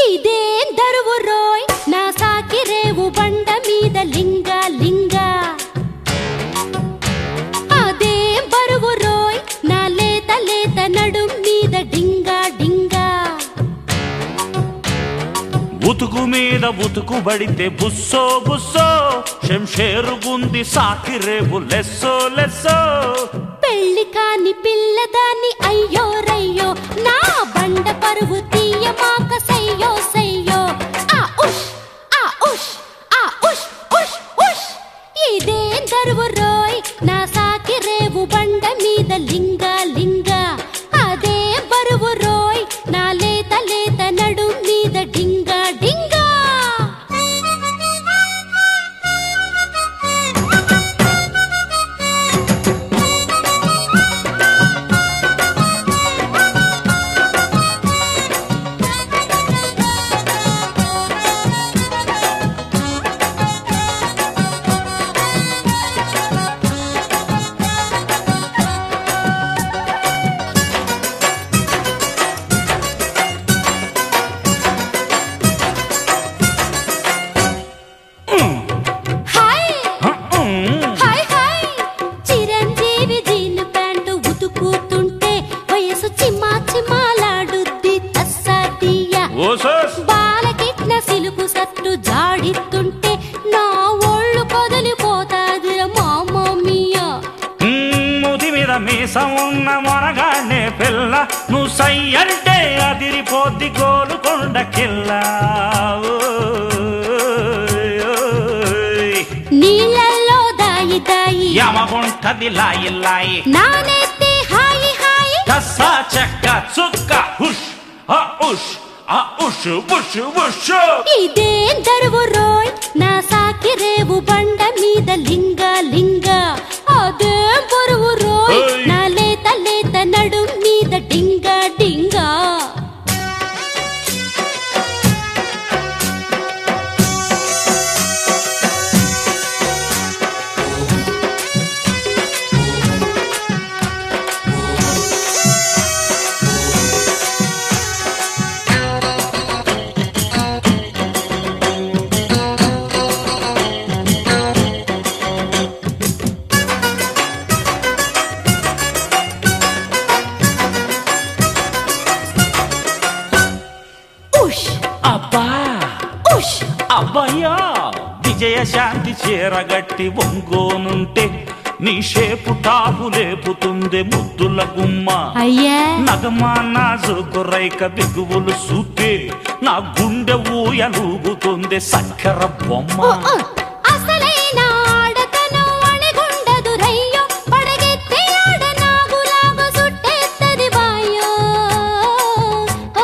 ఇదేం దరువు రోయ్ నా సాకి రేవు బండ మీద లింగ లింగ అదేం బరువు రోయ్ నా లేత లేత నడుం మీద డింగా డింగా ఉతుకు మీద ఉతుకు పడితే బుస్సో బుస్సో శంషేరు గుంది సాకి రేపు లెస్సో లెస్సో పెళ్లి కాని పిల్లదాన్ని అయ్యో రయ్యో నా బండ పరువు తీయ మాక సయ్యో సయ్యో ఆ ఉష్ ఆ ఉష్ ఆ ఉష్ ఉష్ ఉష్ ఇదేం దరువు రోయ్ నా సాకి రేవు బండ మీద లింగ లింగ అదే బరువు రోయ్ నా లేత లేత నడు మీద డింగా డింగా hi hi hi Chiranjeevi jean pant ఉతుకుతుంటే వయసు చిమ్మా చిమ్మాలాడుద్ది తస్సాదియ్య ఓసోస్ బాలకిట్ల సిలుకు సట్టు జాడిస్తుంటే నా ఒళ్ళు కదిలిపోతాది మామమియా మ్మ్, ముది మీద మీసం ఉన్న మొనగానే పిల్ల నువ్వు సై అంటే అదిరిపోద్ది గోలుకొండ కిల్ల నీళ్ళల్లో దాయి దాయి యమగుంటది లాయి లాయి నానెత్తి హాయి హాయి కస్సా చెక్క చుక్క హుష్ ఆ ఉష్ ఆ ఉష్ ఉష్ ఉష్ ఇదేం దరువు రోయ్ నా సాకి రేవు బండ మీద లింగ లింగ అదేం బరువు రోయ్ ఓయ్. నా లేత లేత నడుం మీద డింగా డింగా ఉష్ అబ్బా ఉష్ అబ్బయ్యా విజయశాంతి చీరగట్టి ఒంగోనుంటే నీ షేపు టాపు లేపుతుంది ముద్దుల గుమ్మ అయ్యా నగమా నాజుకు రైక బిగువులు సూతే నా గుండె ఊయలూగుతుంది సక్కర బొమ్మ ఓ, ఓ. అసలైన ఆడతనం అణిగుండదు రయ్యో పడగెత్తి ఆడ నాగులాగు సుట్టేత్తది వాయో ఓ,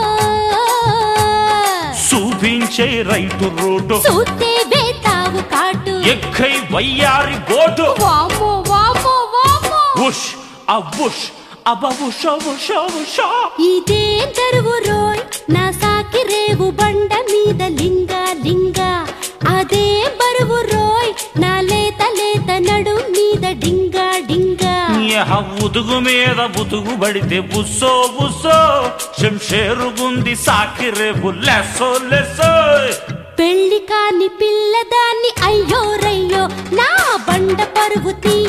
చూపించే రైతు రోడ్డు సూత్తే బేతావు కాటు ఎక్కై వయ్యారి బోటు వామో వామో వామో ఉష్ అబుష్ అబ ఉష ఉష ఉష ఇదే దరువు రోయ్ నా సాకి రేవు బండ మీద లింగ లింగ అదే బరువు రోయ్ నా లేత లేత నడు మీద డింగా డింగా యహ ఉదుగు మీద ఉతుగు పడితే బుస్సో బుస్సో శంషేరు గుంది సాకి రేపు లెస్సో లెస్సో పెళ్లి కాని పిల్లదాన్ని అయ్యో రయ్యో నా బండ పరువు తీ